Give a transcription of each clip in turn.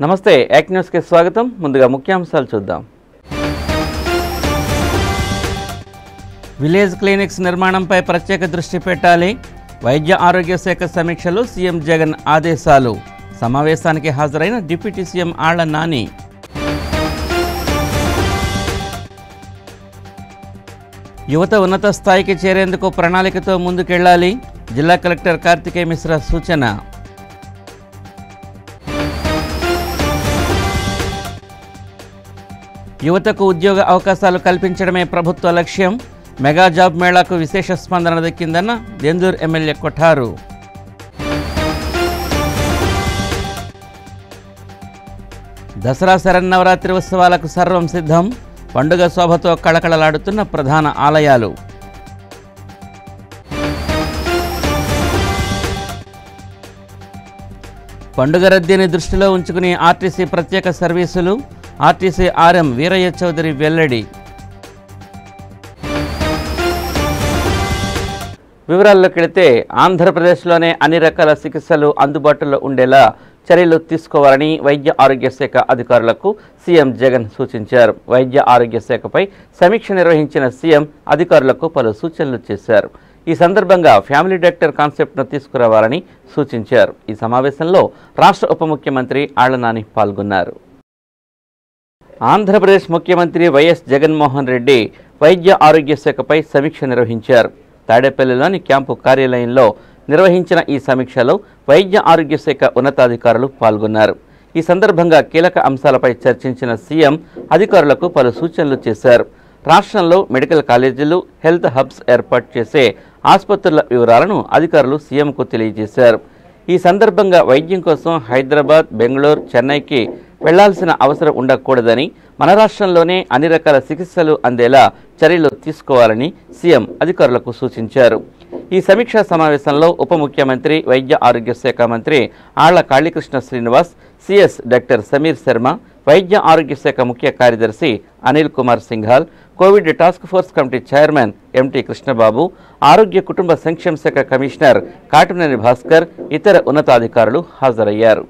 నమస్తే యాక్ న్యూస్కి స్వాగతం ముందుగా ముఖ్యాంశాలు చూద్దాం విలేజ్ క్లినిక్స్ నిర్మాణంపై ప్రత్యేక దృష్టి పెట్టాలి వైద్య ఆరోగ్య శాఖ సమీక్షలు సీఎం జగన్ ఆదేశాలు సమావేశానికి హాజరైన డిప్యూటీ సీఎం ఆళ్ల నాని యువత ఉన్నత స్థాయికి చేరేందుకు ప్రణాళికతో ముందుకెళ్లాలి జిల్లా కలెక్టర్ కార్తికేయ మిశ్రా సూచన యువతకు ఉద్యోగ అవకాశాలు కల్పించడమే ప్రభుత్వ లక్ష్యం మెగా జాబ్ మేళాకు విశేష స్పందన దక్కిందన్న దెందూర్ ఎమ్మెల్యే కొఠారు దసరా శరన్నవరాత్రి ఉత్సవాలకు సర్వం సిద్ధం పండుగ శోభతో కళకళలాడుతున్న ప్రధాన ఆలయాలు పండుగ రద్దీని దృష్టిలో ఉంచుకుని ఆర్టీసీ ప్రత్యేక సర్వీసులు ఆర్టీసీ ఆర్ఎం వీరయ్య చౌదరి వెల్లడి వివరాల్లోకి వెళితే ఆంధ్రప్రదేశ్లోనే అన్ని రకాల చికిత్సలు అందుబాటులో ఉండేలా చర్యలు తీసుకోవాలని వైద్య ఆరోగ్య శాఖ అధికారులకు సీఎం జగన్ సూచించారు వైద్య ఆరోగ్య శాఖపై సమీక్ష నిర్వహించిన సీఎం అధికారులకు పలు సూచనలు చేశారు ఈ సందర్భంగా ఫ్యామిలీ డాక్టర్ కాన్సెప్ట్ను తీసుకురావాలని సూచించారు ఈ సమావేశంలో రాష్ట్ర ఉప ముఖ్యమంత్రి ఆళ్లనాని పాల్గొన్నారు ఆంధ్రప్రదేశ్ ముఖ్యమంత్రి వైఎస్ జగన్మోహన్ రెడ్డి వైద్య ఆరోగ్య శాఖపై సమీక్ష నిర్వహించారు తాడేపల్లిలోని క్యాంపు కార్యాలయంలో నిర్వహించిన ఈ సమీక్షలో వైద్య ఆరోగ్య శాఖ ఉన్నతాధికారులు పాల్గొన్నారు ఈ సందర్భంగా కీలక అంశాలపై చర్చించిన సీఎం అధికారులకు పలు సూచనలు చేశారు రాష్ట్రంలో మెడికల్ కాలేజీలు హెల్త్ హబ్స్ ఏర్పాటు చేసే ఆసుపత్రుల వివరాలను అధికారులు సీఎంకు తెలియజేశారు ఈ సందర్భంగా వైద్యం కోసం హైదరాబాద్ బెంగళూరు చెన్నైకి వెళ్లాల్సిన అవసరం ఉండకూడదని మన రాష్ట్రంలోనే అన్ని రకాల చికిత్సలు అందేలా చర్యలు తీసుకోవాలని సీఎం అధికారులకు సూచించారు ఈ సమీక్షా సమావేశంలో ఉప ముఖ్యమంత్రి వైద్య ఆరోగ్య శాఖ మంత్రి ఆళ్ల కాళీకృష్ణ శ్రీనివాస్ సిఎస్ డాక్టర్ సమీర్ శర్మ వైద్య ఆరోగ్య శాఖ ముఖ్య కార్యదర్శి Anil Kumar Singhal Covid task force committee chairman MT Krishnababu ఆరోగ్య కుటుంబ సంక్షేమ శాఖ కమిషనర్ కాటినేని భాస్కర్ ఇతర ఉన్నతాధికారులు హాజరయ్యారు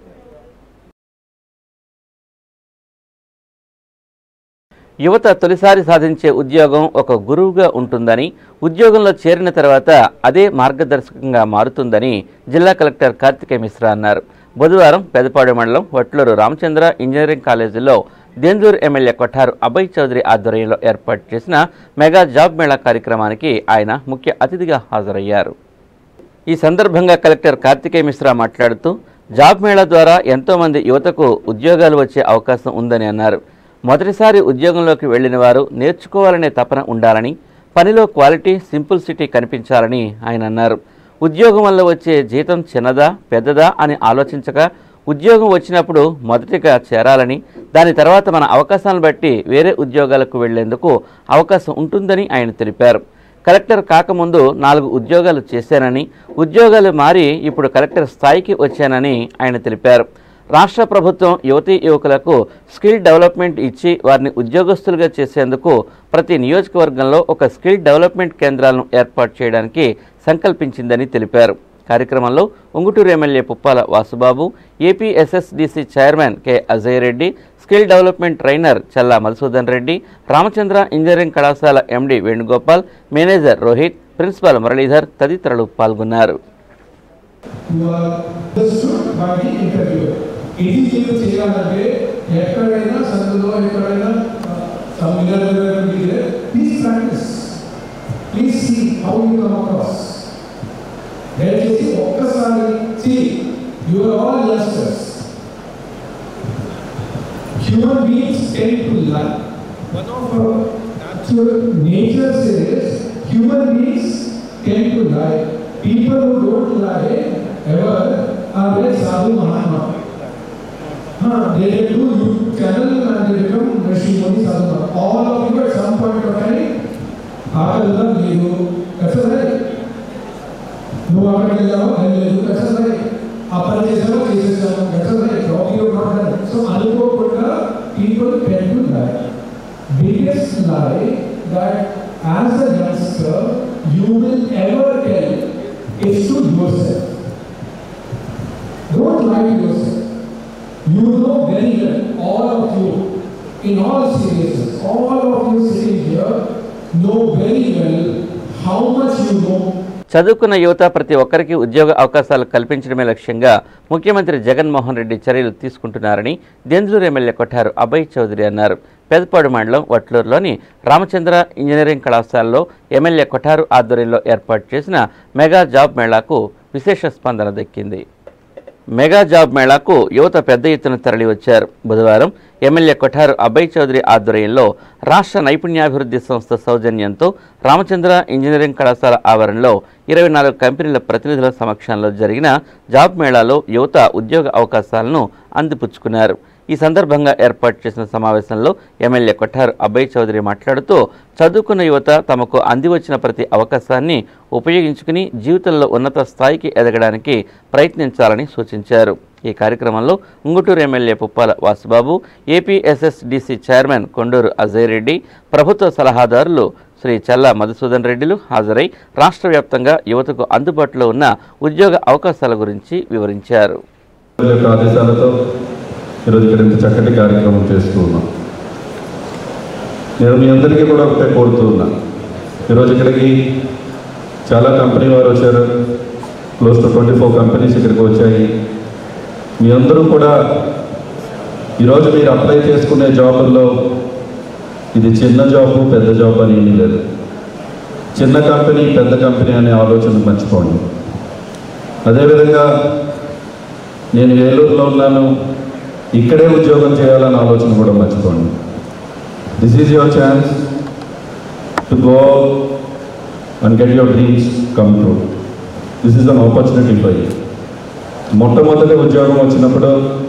యువత తొలిసారి సాధించే ఉద్యోగం ఒక గురువుగా ఉంటుందని ఉద్యోగంలో చేరిన తర్వాత అదే మార్గదర్శకంగా మారుతుందని జిల్లా కలెక్టర్ కార్తికేయ మిశ్రా అన్నారు బుధవారం పెదపాడు మండలం వట్లూరు రామచంద్ర ఇంజనీరింగ్ కాలేజీలో దెందూరు ఎమ్మెల్యే కొఠారు అభయ్ చౌదరి ఆధ్వర్యంలో ఏర్పాటు చేసిన మెగా జాబ్ మేళా కార్యక్రమానికి ఆయన ముఖ్య అతిథిగా హాజరయ్యారు ఈ సందర్భంగా కలెక్టర్ కార్తికేయ మిశ్రా మాట్లాడుతూ జాబ్ మేళా ద్వారా ఎంతోమంది యువతకు ఉద్యోగాలు వచ్చే అవకాశం ఉందని అన్నారు మొదటిసారి ఉద్యోగంలోకి వెళ్లిన వారు నేర్చుకోవాలనే తపన ఉండాలని పనిలో క్వాలిటీ సింపుల్సిటీ కనిపించాలని ఆయన అన్నారు ఉద్యోగం వల్ల వచ్చే జీతం చిన్నదా పెద్దదా అని ఆలోచించక ఉద్యోగం వచ్చినప్పుడు మొదటిగా చేరాలని దాని తర్వాత మన అవకాశాలను బట్టి వేరే ఉద్యోగాలకు వెళ్లేందుకు అవకాశం ఉంటుందని ఆయన తెలిపారు కలెక్టర్ కాకముందు నాలుగు ఉద్యోగాలు చేశానని ఉద్యోగాలు మారి ఇప్పుడు కలెక్టర్ స్థాయికి వచ్చానని ఆయన తెలిపారు రాష్ట్ర ప్రభుత్వం యువతీ యువకులకు స్కిల్ డెవలప్మెంట్ ఇచ్చి వారిని ఉద్యోగస్తులుగా చేసేందుకు ప్రతి నియోజకవర్గంలో ఒక స్కిల్ డెవలప్మెంట్ కేంద్రాలను ఏర్పాటు చేయడానికి సంకల్పించిందని తెలిపారు కార్యక్రమంలో Unguturu MLA Puppala Vasubabu APSSDC chairman K Ajay Reddy skill development trainer Challa Madhusudan Reddy Ramachandra engineering కళాశాల MD Venugopal manager Rohit principal Muralidhar తదితరులు పాల్గొన్నారు you are understood by the interviewer. ఇది మీరు చేయాలంటే ఎక్కడైనా సందులో ఎక్కడైనా సమ్మిలర్ please practice please see how you come across దయచేసి ఒక్కసారి see you are all youngsters human beings tend to learn one of natural nature says human beings tend to lie. People who don't lie ever are like Sadhu Mahatma. Huh, they do YouTube channel and they become Rashimoni Sadhu Mahatma. All of you at some point of time ఆకలిగా లేదు exercise నువ్వు అక్కడికి వెళ్ళావు అది లేదు exercise ఆ పని చేసావు చేసేసావు ఎక్సర్సైజ్ రాకింగ్ సో అనుకోకుండా people tend to lie biggest lie that as a youngster you will ever tell is to yourself. Don't lie to yourself. You know very well, all of you, in all seriousness, all of you sitting here know very well how much you know చదువుకున్న యువత ప్రతి ఒక్కరికి ఉద్యోగ అవకాశాలు కల్పించడమే లక్ష్యంగా ముఖ్యమంత్రి జగన్మోహన్ రెడ్డి చర్యలు తీసుకుంటున్నారని దెందులూరు ఎమ్మెల్యే కొట్టారు అభయ్ చౌదరి అన్నారు పెదపాడు మండలం వట్లూరులోని రామచంద్ర ఇంజనీరింగ్ కళాశాలలో ఎమ్మెల్యే కొఠారు ఆధ్వర్యంలో ఏర్పాటు చేసిన మెగా జాబ్ మేళాకు విశేష స్పందన దక్కింది మెగా జాబ్ మేళాకు యువత పెద్ద ఎత్తున తరలి వచ్చారు బుధవారం ఎమ్మెల్యే కొఠారు అభయ్ చౌదరి ఆధ్వర్యంలో రాష్ట్ర నైపుణ్యాభివృద్ధి సంస్థ సౌజన్యంతో రామచంద్ర ఇంజనీరింగ్ కళాశాల ఆవరణలో ఇరవై నాలుగు కంపెనీల ప్రతినిధుల సమక్షంలో జరిగిన జాబ్ మేళాలో యువత ఉద్యోగ అవకాశాలను అందిపుచ్చుకున్నారు ఈ సందర్భంగా ఏర్పాటు చేసిన సమావేశంలో ఎమ్మెల్యే కొఠారు అభయ్ చౌదరి మాట్లాడుతూ చదువుకున్న యువత తమకు అందివచ్చిన ప్రతి అవకాశాన్ని ఉపయోగించుకుని జీవితంలో ఉన్నత స్థాయికి ఎదగడానికి ప్రయత్నించాలని సూచించారు ఈ కార్యక్రమంలో Unguturu MLA Puppala Vasubabu APSSDC chairman Konduru Ajay Reddy ప్రభుత్వ సలహాదారులు శ్రీ చల్లా మధుసూదన్ రెడ్డిలు హాజరై రాష్ట్ర వ్యాప్తంగా యువతకు అందుబాటులో ఉన్న ఉద్యోగ అవకాశాల గురించి వివరించారు యొక్క ఆదేశాలతో ఈరోజు ఇక్కడ ఇంత చక్కటి కార్యక్రమం చేస్తూ ఉన్నాం నేను మీ అందరికీ కూడా ఒకటే కోరుతూ ఉన్నా ఈరోజు ఇక్కడికి చాలా కంపెనీ వారు వచ్చారు close to twenty four companies ఇక్కడికి వచ్చాయి మీ అందరూ కూడా ఈరోజు మీరు అప్లై చేసుకునే జాబుల్లో ఇది చిన్న జాబు పెద్ద జాబ్ అని ఏమీ లేదు చిన్న కంపెనీ పెద్ద కంపెనీ అనే ఆలోచన మర్చిపోండి అదేవిధంగా నేను ఏలూరులో ఉన్నాను ఇక్కడే ఉద్యోగం చేయాలన్న ఆలోచన కూడా మర్చిపోండి this is your chance to go and get your dreams come true this is an opportunity for you మొట్టమొదటి ఉద్యోగం వచ్చినప్పుడు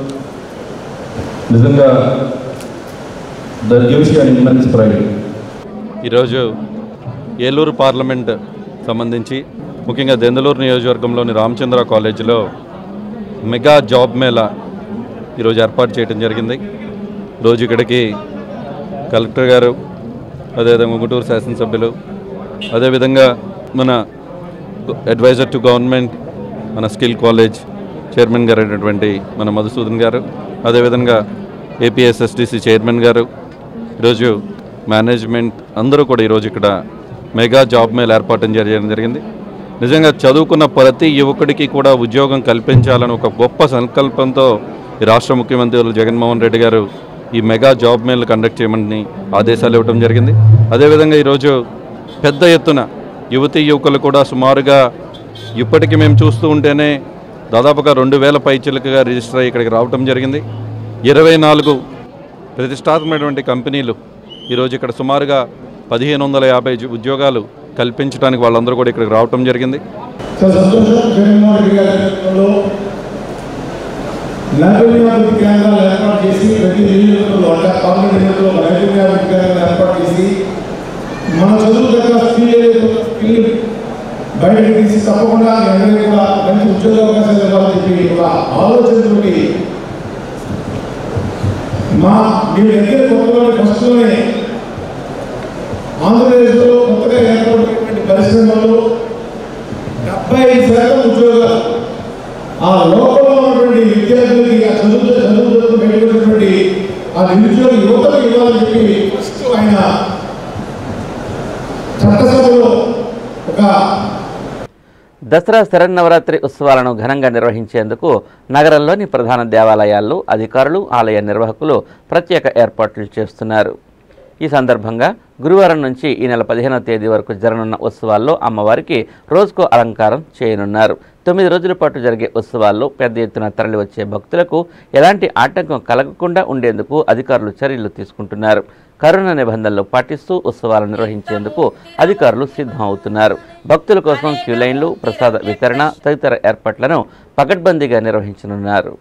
నిజంగా that gives you an immense pride ఈరోజు ఏలూరు పార్లమెంట్ సంబంధించి ముఖ్యంగా దెందలూరు నియోజకవర్గంలోని రామచంద్ర కాలేజీలో మెగా జాబ్ మేళా ఈరోజు ఏర్పాటు చేయడం జరిగింది రోజు ఇక్కడికి కలెక్టర్ గారు అదేవిధంగా గుంటూరు శాసనసభ్యులు అదేవిధంగా మన అడ్వైజర్ టు గవర్నమెంట్ మన స్కిల్ కాలేజ్ చైర్మన్ గారు అయినటువంటి మన మధుసూదన్ గారు అదేవిధంగా ఏపీఎస్ఎస్డిసి చైర్మన్ గారు ఈరోజు మేనేజ్మెంట్ అందరూ కూడా ఈరోజు ఇక్కడ మెగా జాబ్ మేల్ ఏర్పాటు చేయడం జరిగింది నిజంగా చదువుకున్న ప్రతి యువకుడికి కూడా ఉద్యోగం కల్పించాలని ఒక గొప్ప సంకల్పంతో ఈ రాష్ట్ర ముఖ్యమంత్రి జగన్మోహన్ రెడ్డి గారు ఈ మెగా జాబ్ మేల్ కండక్ట్ చేయమని ఆదేశాలు ఇవ్వడం జరిగింది అదేవిధంగా ఈరోజు పెద్ద ఎత్తున యువతీ యువకులు కూడా సుమారుగా ఇప్పటికీ మేము చూస్తూ ఉంటేనే దాదాపుగా రెండు వేల పైచిలకగా రిజిస్టర్ అయ్యి ఇక్కడికి రావడం జరిగింది ఇరవై నాలుగు ప్రతిష్టాత్మకమైనటువంటి కంపెనీలు ఈరోజు ఇక్కడ సుమారుగా పదిహేను వందల యాభై జు- ఉద్యోగాలు కల్పించడానికి వాళ్ళందరూ కూడా ఇక్కడికి రావడం జరిగింది చాలా సంతోషం జగన్మోహన్ రెడ్డి గారి నేతృత్వంలో నైపుణ్యాభివృద్ధి కేంద్రాలు ఏర్పాటు చేసి ప్రతి నియోజకవర్గంలో అంటే పార్లమెంట్ నియోజకవర్గంలో నైపుణ్యాభివృద్ధి కేంద్రాలు ఏర్పాటు చేసి మన చదువు దగ్గర స్కిల్ ఏదైతే స్కిల్ బయటకు తీసి తప్పకుండా మీ అందరికీ కూడా మంచి ఉద్యోగ అవకాశాలు ఇవ్వాలని చెప్పి ఒక ఆలోచనతోటి మా మీ దగ్గర కొత్తలో ఫస్ట్లోనే ఆంధ్రప్రదేశ్లో కొత్తగా ఏర్పడినటువంటి పరిశ్రమల్లో డెబ్బై ఐదు శాతం ఉద్యోగాలు ఆ లోపల ఉన్నటువంటి విద్యార్థులకి ఆ చదువుతో చదువుతో బయటపడినటువంటి ఆ నిరుద్యోగ యువతకు ఇవ్వాలని చెప్పి ఫస్ట్ ఆయన చట్టసభలో ఒక దసరా శరన్నవరాత్రి ఉత్సవాలను ఘనంగా నిర్వహించేందుకు నగరంలోని ప్రధాన దేవాలయాల్లో అధికారులు ఆలయ నిర్వాహకులు ప్రత్యేక ఏర్పాట్లు చేస్తున్నారు ఈ సందర్భంగా గురువారం నుంచి ఈ నెల పదిహేనవ తేదీ వరకు జరగనున్న ఉత్సవాల్లో అమ్మవారికి రోజుకో అలంకారం చేయనున్నారు తొమ్మిది రోజుల పాటు జరిగే ఉత్సవాల్లో పెద్ద ఎత్తున తరలివచ్చే భక్తులకు ఎలాంటి ఆటంకం కలగకుండా ఉండేందుకు అధికారులు చర్యలు తీసుకుంటున్నారు కరోనా నిబంధనలు పాటిస్తూ ఉత్సవాలు నిర్వహించేందుకు అధికారులు సిద్ధం అవుతున్నారు భక్తుల కోసం క్యూ లైన్లు ప్రసాద వితరణ తదితర ఏర్పాట్లను పకడ్బందీగా నిర్వహించనున్నారు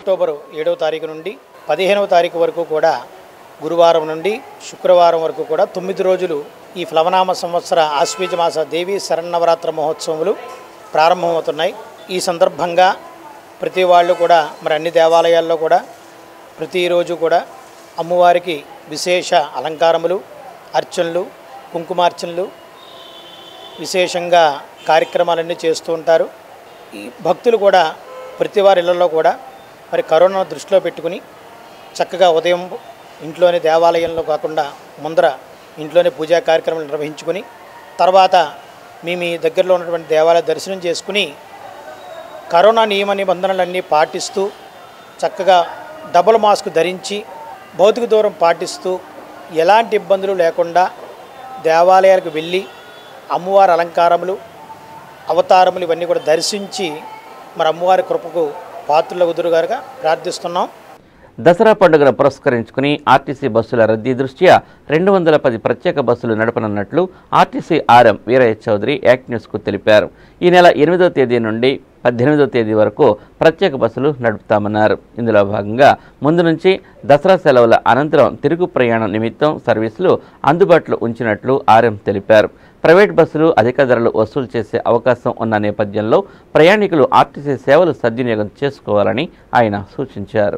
అక్టోబర్ ఏడవ తారీఖు నుండి పదిహేనవ తారీఖు వరకు కూడా గురువారం నుండి శుక్రవారం వరకు కూడా తొమ్మిది రోజులు ఈ ప్లవనామ సంవత్సర ఆశ్వీజ మాస దేవి శరన్నవరాత్ర మహోత్సవములు ప్రారంభమవుతున్నాయి ఈ సందర్భంగా ప్రతి వాళ్ళు కూడా మరి అన్ని దేవాలయాల్లో కూడా ప్రతిరోజు కూడా అమ్మవారికి విశేష అలంకారములు అర్చనలు కుంకుమార్చనలు విశేషంగా కార్యక్రమాలన్నీ చేస్తూ ఉంటారు ఈ భక్తులు కూడా ప్రతి వారి ఇళ్లలో కూడా మరి కరోనా దృష్టిలో పెట్టుకుని చక్కగా ఉదయం ఇంట్లోనే దేవాలయంలో కాకుండా ముందర ఇంట్లోనే పూజా కార్యక్రమాలు నిర్వహించుకుని తర్వాత మీ మీ దగ్గరలో ఉన్నటువంటి దేవాలయ దర్శనం చేసుకుని కరోనా నియమ నిబంధనలన్నీ పాటిస్తూ చక్కగా డబుల్ మాస్క్ ధరించి భౌతిక దూరం పాటిస్తూ ఎలాంటి ఇబ్బందులు లేకుండా దేవాలయాలకు వెళ్ళి అమ్మవారి అలంకారములు అవతారములు ఇవన్నీ కూడా దర్శించి మరి అమ్మవారి కృపకు పాత్రల కుదురుగారుగా ప్రార్థిస్తున్నాం దసరా పండుగను పురస్కరించుకుని ఆర్టీసీ బస్సుల రద్దీ దృష్ట్యా రెండు వందల పది ప్రత్యేక బస్సులు నడపనున్నట్లు RTC RM Veerayya Chowdary Act న్యూస్కు తెలిపారు ఈ నెల ఎనిమిదో తేదీ నుండి పద్దెనిమిదో తేదీ వరకు ప్రత్యేక బస్సులు నడుపుతామన్నారు ఇందులో భాగంగా ముందు నుంచి దసరా సెలవుల అనంతరం తిరుగు ప్రయాణం నిమిత్తం సర్వీసులు అందుబాటులో ఉంచినట్లు ఆర్ఎం తెలిపారు ప్రైవేట్ బస్సులు అధిక ధరలు వసూలు చేసే అవకాశం ఉన్న నేపథ్యంలో ప్రయాణికులు ఆర్టీసీ సేవలు సద్వినియోగం చేసుకోవాలని ఆయన సూచించారు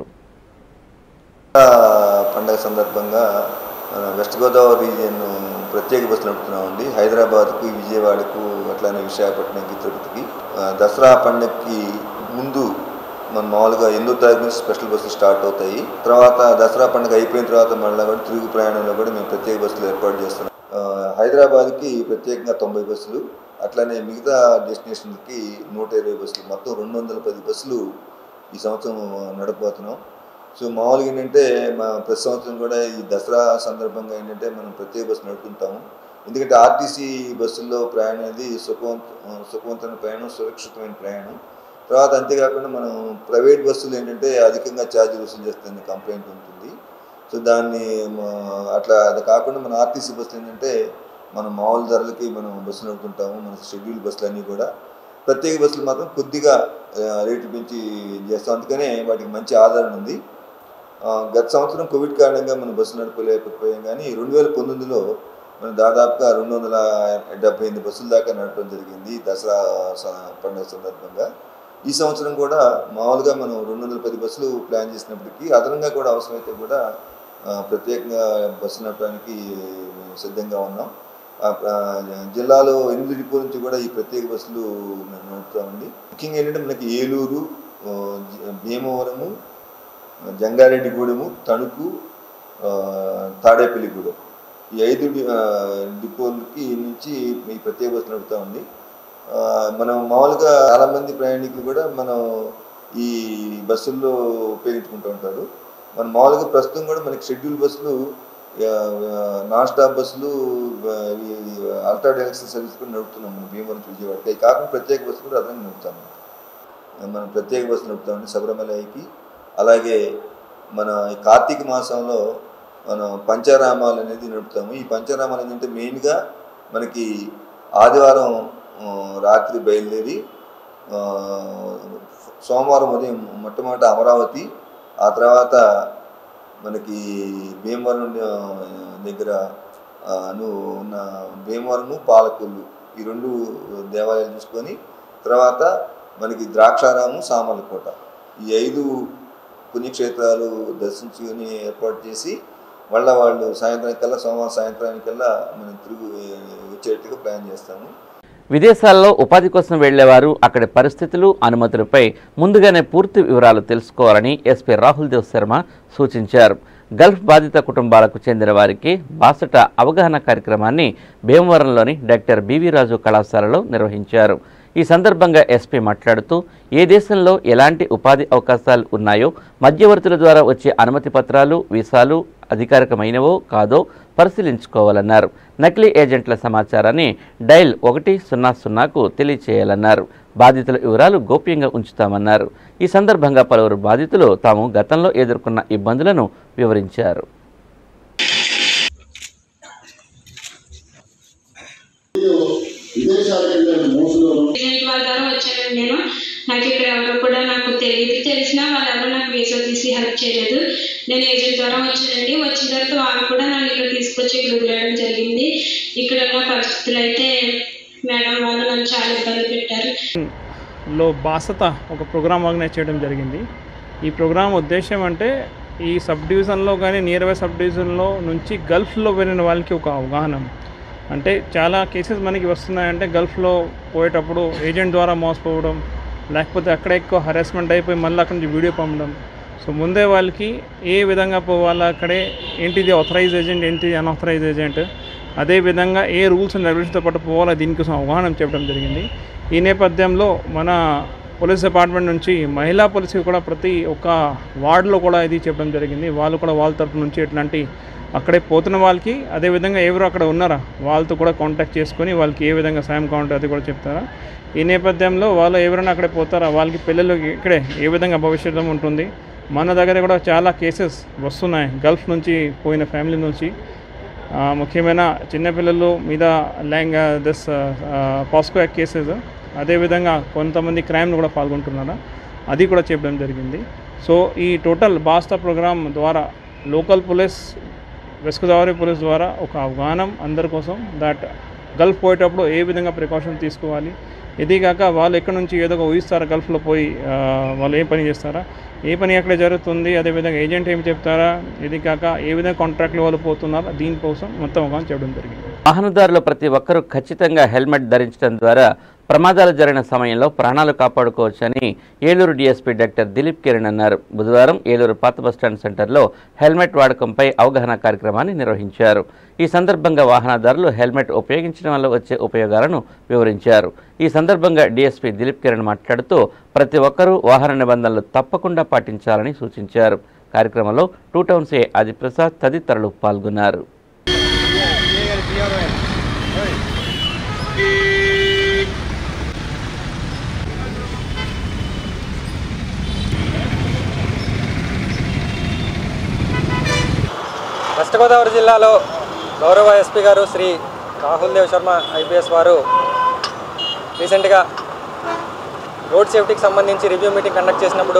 పండగ సందర్భంగా మన వెస్ట్ గోదావరి రీజియన్ ప్రత్యేక బస్సులు నడుపుతున్నామండి హైదరాబాద్కు విజయవాడకు అట్లానే విశాఖపట్నంకి తిరుపతికి ఆ, దసరా పండగకి ముందు మన మామూలుగా ఎనిమిదో తారీఖు నుంచి స్పెషల్ బస్సులు స్టార్ట్ అవుతాయి తర్వాత దసరా పండుగ అయిపోయిన తర్వాత మళ్ళీ కూడా తిరుగు ప్రయాణంలో కూడా మేము ప్రత్యేక బస్సులు ఏర్పాటు చేస్తున్నాం ఆ, హైదరాబాద్కి ప్రత్యేకంగా తొంభై బస్సులు అట్లానే మిగతా డెస్టినేషన్కి నూట ఇరవై బస్సులు మొత్తం రెండు వందల పది బస్సులు ఈ సంవత్సరం నడపబోతున్నాం సో మామూలుగా ఏంటంటే మా ప్రతి సంవత్సరం కూడా ఈ దసరా సందర్భంగా ఏంటంటే మనం ప్రత్యేక బస్సు నడుపుతుంటాము ఎందుకంటే ఆర్టీసీ బస్సుల్లో ప్రయాణం అనేది సుఖవంత సుఖవంతమైన ప్రయాణం సురక్షితమైన ప్రయాణం తర్వాత అంతేకాకుండా మనం ప్రైవేట్ బస్సులు ఏంటంటే అధికంగా ఛార్జీలు వసూలు చేస్తుంది కంప్లైంట్ ఉంటుంది సో దాన్ని మా- అట్లా అది కాకుండా మన ఆర్టీసీ బస్సులు ఏంటంటే మనం మామూలు ధరలకి మనం బస్సులు నడుపుతుంటాము మన షెడ్యూల్ బస్సులు అన్నీ కూడా ప్రత్యేక బస్సులు మాత్రం కొద్దిగా ఆ, రేట్లు పెంచి చేస్తాం అందుకనే వాటికి మంచి ఆదరణ ఉంది ఆ, గత సంవత్సరం కోవిడ్ కారణంగా మనం బస్సులు నడపలేకపోయాం కానీ రెండు వేల పంతొమ్మిదిలో మనం దాదాపుగా రెండు వందల డెబ్బై ఎనిమిది బస్సుల దాకా నడపడం జరిగింది దసరా స- పండుగ సందర్భంగా ఈ సంవత్సరం కూడా మామూలుగా మనం రెండు వందల పది బస్సులు ప్లాన్ చేసినప్పటికీ అదనంగా కూడా అవసరమైతే కూడా ఆ, ప్రత్యేకంగా బస్సు నడపడానికి సిద్ధంగా ఉన్నాం ఆ, ఆ, జిల్లాలో ఎనిమిది డిపో నుంచి కూడా ఈ ప్రత్యేక బస్సులు మేము నడుపుతామండి ముఖ్యంగా ఏంటంటే మనకి ఏలూరు ఆ, జ- భీమవరము జంగారెడ్డిగూడెము తణుకు ఆ, తాడేపల్లిగూడెం ఈ ఐదు డి- ఆ, డిపోలకి నుంచి ఈ ప్రత్యేక బస్సు నడుపుతామండి ఆ, మనం మామూలుగా చాలామంది ప్రయాణికులు కూడా మనం ఈ బస్సుల్లో ఉపయోగించుకుంటూ ఉంటారు మనం మామూలుగా ప్రస్తుతం కూడా మనకి షెడ్యూల్ బస్సులు ఆ, ఆ, నాన్ స్టాప్ బస్సులు ఆ, ఈ అల్ట్రా డైరెక్స్ సర్వీస్ కూడా నడుపుతున్నాం మనం భీమవరం నుంచి విజయవాడకి అవి కాకుండా ప్రత్యేక బస్సు కూడా అదనంగా నడుపుతాము మనం ప్రత్యేక బస్సు నడుపుతామండి శబరిమలకి అలాగే మన ఈ కార్తీక మాసంలో మనం పంచారామాలు అనేది నడుపుతాము ఈ పంచారామాలు ఏంటంటే మెయిన్గా మనకి ఆదివారం ఆ, రాత్రి బయలుదేరి ఆ, సోమవారం ఉదయం మొట్టమొదట అమరావతి ఆ తర్వాత మనకి భీమవరం ఆ, దగ్గర ఆ, ను ఉన్న భీమవరము పాలకొల్లు ఈ రెండు దేవాలయాలు చూసుకొని తర్వాత మనకి ద్రాక్షారాము సామర్లకోట ఈ ఐదు పుణ్యక్షేత్రాలు దర్శించుకొని ఏర్పాటు చేసి మళ్ళీ వాళ్ళు సాయంత్రానికల్లా సోమవారం సాయంత్రానికల్లా మనం తిరిగి వచ్చేట్టుగా ప్లాన్ చేస్తాము విదేశాల్లో ఉపాధి కోసం వెళ్లేవారు అక్కడి పరిస్థితులు అనుమతులపై ముందుగానే పూర్తి వివరాలు తెలుసుకోవాలని ఎస్పీ రాహుల్ దేవ్ శర్మ సూచించారు గల్ఫ్ బాధిత కుటుంబాలకు చెందిన వారికి బాసట అవగాహన కార్యక్రమాన్ని భీమవరంలోని డాక్టర్ బివి రాజు కళాశాలలో నిర్వహించారు ఈ సందర్భంగా ఎస్పీ మాట్లాడుతూ ఏ దేశంలో ఎలాంటి ఉపాధి అవకాశాలు ఉన్నాయో మధ్యవర్తుల ద్వారా వచ్చే అనుమతి పత్రాలు వీసాలు అధికారికమైనవో కాదో పరిశీలించుకోవాలన్నారు నకిలీ ఏజెంట్ల సమాచారాన్ని డైల్ ఒకటి సున్నా సున్నాకు తెలియచేయాలన్నారు బాధితుల వివరాలు గోప్యంగా ఉంచుతామన్నారు ఈ సందర్భంగా పలువురు బాధితులు తాము గతంలో ఎదుర్కొన్న ఇబ్బందులను వివరించారు ఏజెంట్ వాళ్ళ ద్వారా వచ్చానండి నేను నాకు ఇక్కడ ఎవరు కూడా నాకు తెలియదు తెలిసినా వాళ్ళు ఎవరు నాకు వీసా తీసి హెల్ప్ చేయలేదు నేను ఏజెంట్ ద్వారా వచ్చానండి వచ్చిన తర్వాత వాళ్ళు కూడా నన్ను ఇక్కడ తీసుకొచ్చి ఇక్కడ వదిలేయడం జరిగింది ఇక్కడ ఉన్న పరిస్థితులు అయితే మేడం వాళ్ళు నన్ను చాలా ఇబ్బంది పెట్టారు లో బాసత ఒక ప్రోగ్రామ్ ఆర్గనైజ్ చేయడం జరిగింది ఈ ప్రోగ్రామ్ ఉద్దేశం అంటే ఈ సబ్ డివిజన్లో కానీ నియర్ బై సబ్ డివిజన్లో నుంచి గల్ఫ్లో వెళ్ళిన వాళ్ళకి ఒక అవగాహన అంటే చాలా కేసెస్ మనకి వస్తున్నాయంటే గల్ఫ్లో పోయేటప్పుడు ఏజెంట్ ద్వారా మోసపోవడం లేకపోతే అక్కడ ఎక్కువ హరాస్మెంట్ అయిపోయి మళ్ళీ అక్కడి నుంచి వీడియో పంపడం సో ముందే వాళ్ళకి ఏ విధంగా పోవాలా అక్కడే ఏంటిది ఆథరైజ్ ఏజెంట్ ఏంటిది అన్ఆథరైజ్ ఏజెంట్ అదే విధంగా ఏ రూల్స్ అండ్ రెగ్యులేషన్తో పాటు పోవాలా దీనికోసం అవగాహన చెప్పడం జరిగింది ఈ నేపథ్యంలో మన పోలీస్ డిపార్ట్మెంట్ నుంచి మహిళా పోలీసులు కూడా ప్రతి ఒక్క వార్డులో కూడా ఇది చెప్పడం జరిగింది వాళ్ళు కూడా వాళ్ళ తరపు నుంచి ఎట్లాంటి అక్కడే పోతున్న వాళ్ళకి అదేవిధంగా ఎవరు అక్కడ ఉన్నారా వాళ్ళతో కూడా కాంటాక్ట్ చేసుకొని వాళ్ళకి ఏ విధంగా సాయం కావాలంటే అది కూడా చెప్తారా ఈ నేపథ్యంలో వాళ్ళు ఎవరైనా అక్కడే పోతారా వాళ్ళకి పిల్లలు ఇక్కడే ఏ విధంగా భవిష్యత్తు ఉంటుంది మన దగ్గర కూడా చాలా కేసెస్ వస్తున్నాయి గల్ఫ్ నుంచి పోయిన ఫ్యామిలీ నుంచి ఆ, ముఖ్యమైన చిన్నపిల్లలు మీద ల్యాంగ్ దిస్ పాస్కో యాక్ట్ కేసెస్ అదేవిధంగా కొంతమంది క్రైమ్లు కూడా పాల్గొంటున్నారా అది కూడా చెప్పడం జరిగింది సో ఈ టోటల్ బాస్తా ప్రోగ్రామ్ ద్వారా local police West Godavari police ద్వారా ఒక అవగాహన అందరి కోసం దట్ గల్ఫ్ పోయేటప్పుడు ఏ విధంగా ప్రికాషన్ తీసుకోవాలి ఇది కాక వాళ్ళు ఎక్కడి నుంచి ఏదో ఒక ఊహిస్తారా గల్ఫ్లో పోయి ఆ, వాళ్ళు ఏ పని చేస్తారా ఏ పని ఎక్కడ జరుగుతుంది అదేవిధంగా ఏజెంట్ ఏం చెప్తారా ఇది కాక ఏ విధంగా కాంట్రాక్ట్లు వాళ్ళు పోతున్నారా దీనికోసం మొత్తం అవగాహన చెప్పడం జరిగింది వాహనదారులు ప్రతి ఒక్కరూ ఖచ్చితంగా హెల్మెట్ ధరించడం ద్వారా ప్రమాదాలు జరిగిన సమయంలో ప్రాణాలు కాపాడుకోవచ్చని ఏలూరు డీఎస్పీ డాక్టర్ దిలీప్ కిరణ్ అన్నారు బుధవారం ఏలూరు పాత బస్టాండ్ సెంటర్లో హెల్మెట్ వాడకంపై అవగాహన కార్యక్రమాన్ని నిర్వహించారు ఈ సందర్భంగా వాహనదారులు హెల్మెట్ ఉపయోగించడం వల్ల వచ్చే ఉపయోగాలను వివరించారు ఈ సందర్భంగా డీఎస్పీ దిలీప్ కిరణ్ మాట్లాడుతూ ప్రతి ఒక్కరూ వాహన నిబంధనలు తప్పకుండా పాటించాలని సూచించారు కార్యక్రమంలో టూ టౌన్స్ ఏ ఆదిప్రసాద్ తదితరులు పాల్గొన్నారు వెస్ట్ గోదావరి జిల్లాలో గౌరవ ఎస్పీ గారు శ్రీ రాహుల్ దేవ్ శర్మ ఐపీఎస్ వారు రీసెంట్గా రోడ్ సేఫ్టీకి సంబంధించి రివ్యూ మీటింగ్ కండక్ట్ చేసినప్పుడు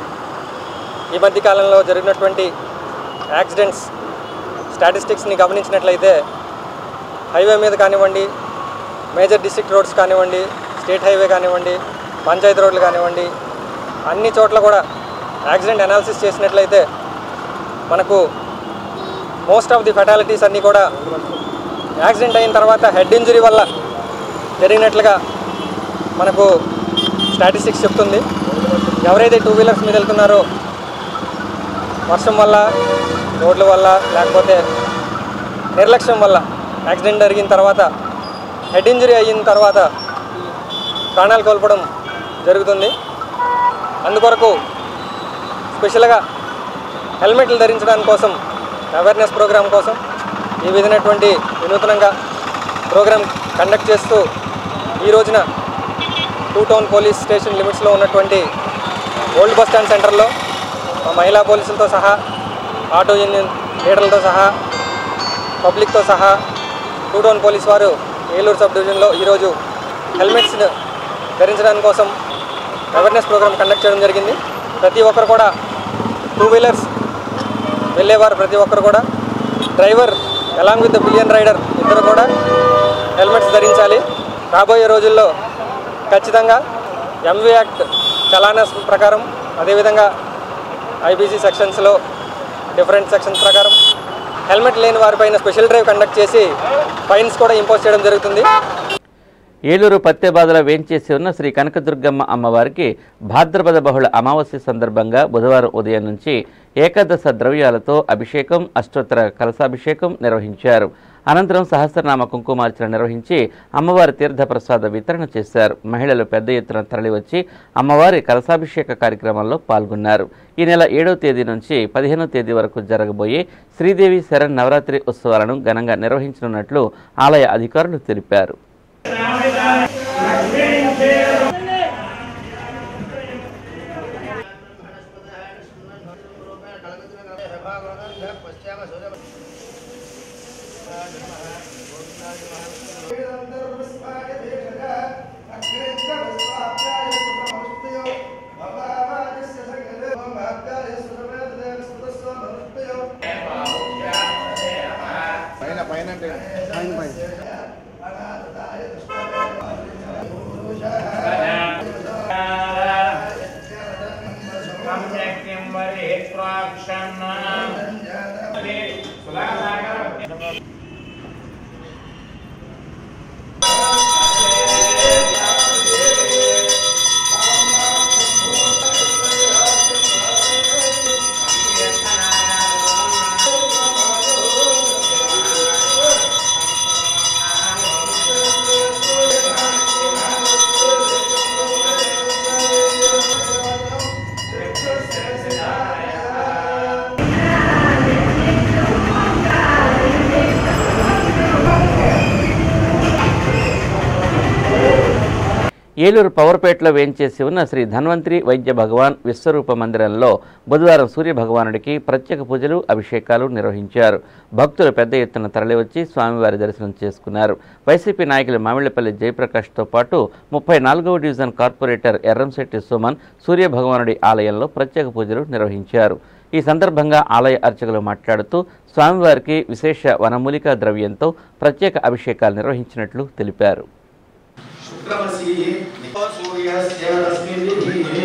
ఈ మధ్య కాలంలో జరిగినటువంటి యాక్సిడెంట్స్ స్టాటిస్టిక్స్ని గమనించినట్లయితే హైవే మీద కానివ్వండి మేజర్ డిస్ట్రిక్ట్ రోడ్స్ కానివ్వండి స్టేట్ హైవే కానివ్వండి పంచాయతీ రోడ్లు కానివ్వండి అన్ని చోట్ల కూడా యాక్సిడెంట్ అనాలిసిస్ చేసినట్లయితే మనకు మోస్ట్ ఆఫ్ ది ఫెటాలిటీస్ అన్నీ కూడా యాక్సిడెంట్ అయిన తర్వాత హెడ్ ఇంజరీ వల్ల జరిగినట్లుగా మనకు స్టాటిస్టిక్స్ చెప్తుంది ఎవరైతే టూ వీలర్స్ మీద వెళ్తున్నారో వర్షం వల్ల రోడ్ల వల్ల లేకపోతే నిర్లక్ష్యం వల్ల యాక్సిడెంట్ జరిగిన తర్వాత హెడ్ ఇంజరీ అయిన తర్వాత ప్రాణాలు కోల్పోవడం జరుగుతుంది అందుకొరకు స్పెషల్గా హెల్మెట్లు ధరించడానికి కోసం అవేర్నెస్ ప్రోగ్రామ్ కోసం ఈ విధమైనటువంటి వినూతనంగా ప్రోగ్రామ్ కండక్ట్ చేస్తూ ఈ రోజున టూ టౌన్ పోలీస్ స్టేషన్ లిమిట్స్లో ఉన్నటువంటి ఓల్డ్ బస్ స్టాండ్ సెంటర్లో మా మహిళా పోలీసులతో సహా ఆటో యూనియన్ లీడర్లతో సహా పబ్లిక్తో సహా టూ టౌన్ పోలీస్ వారు ఏలూరు సబ్ డివిజన్లో ఈరోజు హెల్మెట్స్ ధరించడానికి కోసం అవేర్నెస్ ప్రోగ్రామ్ కండక్ట్ చేయడం జరిగింది ప్రతి ఒక్కరు కూడా టూ వీలర్స్ వెళ్ళేవారు ప్రతి ఒక్కరు కూడా driver along with the pillion rider ఇద్దరు కూడా హెల్మెట్స్ ధరించాలి రాబోయే రోజుల్లో ఖచ్చితంగా ఎంవి యాక్ట్ చలానస్ ప్రకారం అదేవిధంగా ఐబీసీ సెక్షన్స్లో డిఫరెంట్ సెక్షన్స్ ప్రకారం హెల్మెట్ లేని వారిపైన స్పెషల్ డ్రైవ్ కండక్ట్ చేసి ఫైన్స్ కూడా ఇంపోజ్ చేయడం జరుగుతుంది ఏలూరు పత్తెబాదల వేంచేసి ఉన్న శ్రీ కనకదుర్గమ్మ అమ్మవారికి భాద్రపద బహుళ అమావాస్య సందర్భంగా బుధవారం ఉదయం నుంచి ఏకాదశ ద్రవ్యాలతో అభిషేకం అష్టోత్తర కలశాభిషేకం నిర్వహించారు అనంతరం సహస్రనామ కుంకుమార్చన నిర్వహించి అమ్మవారి తీర్థప్రసాద వితరణ చేశారు మహిళలు పెద్ద ఎత్తున తరలివచ్చి అమ్మవారి కలశాభిషేక కార్యక్రమంలో పాల్గొన్నారు ఈ నెల ఏడవ తేదీ నుంచి పదిహేనవ తేదీ వరకు జరగబోయే శ్రీదేవి శరణ్ నవరాత్రి ఉత్సవాలను ఘనంగా నిర్వహించనున్నట్లు ఆలయ అధికారులు తెలిపారు అగ్రేంద్ర విశ్వాభ్యాయ సుఖమస్తయో భగవాన్ పైన పైన అంటే పైన పైన ఏలూరు పవర్పేటలో వేంచేసి ఉన్న శ్రీ ధన్వంతరి వైద్య భగవాన్ విశ్వరూప మందిరంలో బుధవారం సూర్య భగవానుడికి ప్రత్యేక పూజలు అభిషేకాలు నిర్వహించారు భక్తులు పెద్ద ఎత్తున తరలివచ్చి స్వామివారి దర్శనం చేసుకున్నారు వైసీపీ నాయకులు మామిళ్లపల్లి జయప్రకాష్తో పాటు ముప్పై నాలుగవ డివిజన్ కార్పొరేటర్ ఎర్రంశెట్టి సుమన్ సూర్య భగవానుడి ఆలయంలో ప్రత్యేక పూజలు నిర్వహించారు ఈ సందర్భంగా ఆలయ అర్చకులు మాట్లాడుతూ స్వామివారికి విశేష వనమూలికా ద్రవ్యంతో ప్రత్యేక అభిషేకాలు నిర్వహించినట్లు తెలిపారు శుక్రమసి సూర్యస్య రశ్మిభిః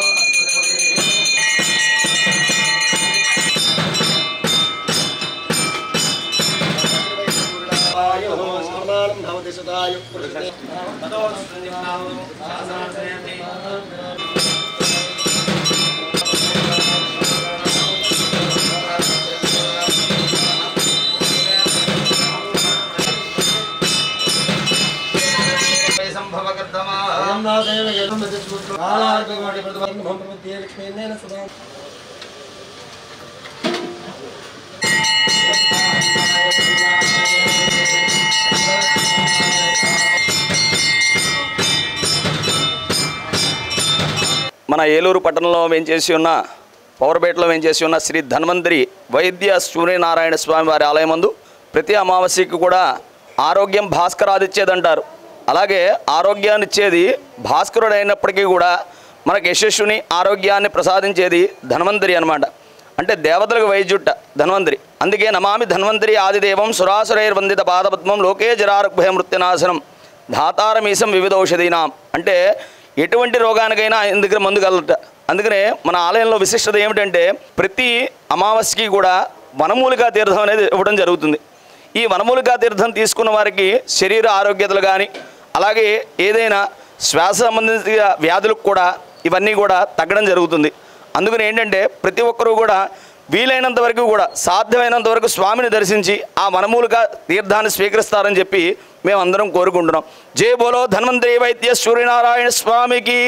మన ఏలూరు పట్టణంలో వేంచేసి ఉన్న పవర్పేటలో వేంచేసి ఉన్న శ్రీ ధన్వంతరి వైద్య సూర్యనారాయణ స్వామి వారి ఆలయం మందు ప్రతి అమావాస్యకి కూడా ఆరోగ్యం భాస్కరాదిచ్చేదంటారు అలాగే ఆరోగ్యాన్ని ఇచ్చేది భాస్కరుడు అయినప్పటికీ కూడా మనకు యశస్సుని ఆరోగ్యాన్ని ప్రసాదించేది ధన్వంతరి అనమాట అంటే దేవతలకు వైద్యుట్ట ధన్వంతరి అందుకే నమామి ధన్వంతరి ఆదిదేవం సురాసురైర్వందిత పాదపద్మం లోకే జరారుభయ మృత్యునాశనం ధాతారమీసం వివిధ ఔషధీనాం అంటే ఎటువంటి రోగానికైనా ఆయన దగ్గర మందు కలట అందుకనే మన ఆలయంలో విశిష్టత ఏమిటంటే ప్రతి అమావాస్యకి కూడా వనమూలికా తీర్థం అనేది ఇవ్వడం జరుగుతుంది ఈ వనమూలికా తీర్థం తీసుకున్న వారికి శరీర ఆరోగ్యతలు కానీ అలాగే ఏదైనా శ్వాస సంబంధిత వ్యాధులకు కూడా ఇవన్నీ కూడా తగ్గడం జరుగుతుంది అందుకని ఏంటంటే ప్రతి ఒక్కరూ కూడా వీలైనంత వరకు కూడా సాధ్యమైనంత వరకు స్వామిని దర్శించి ఆ వనమూలిక తీర్థాన్ని స్వీకరిస్తారని చెప్పి మేము అందరం కోరుకుంటున్నాం జై బోలో ధన్వంతరి వైద్య సూర్యనారాయణ స్వామికి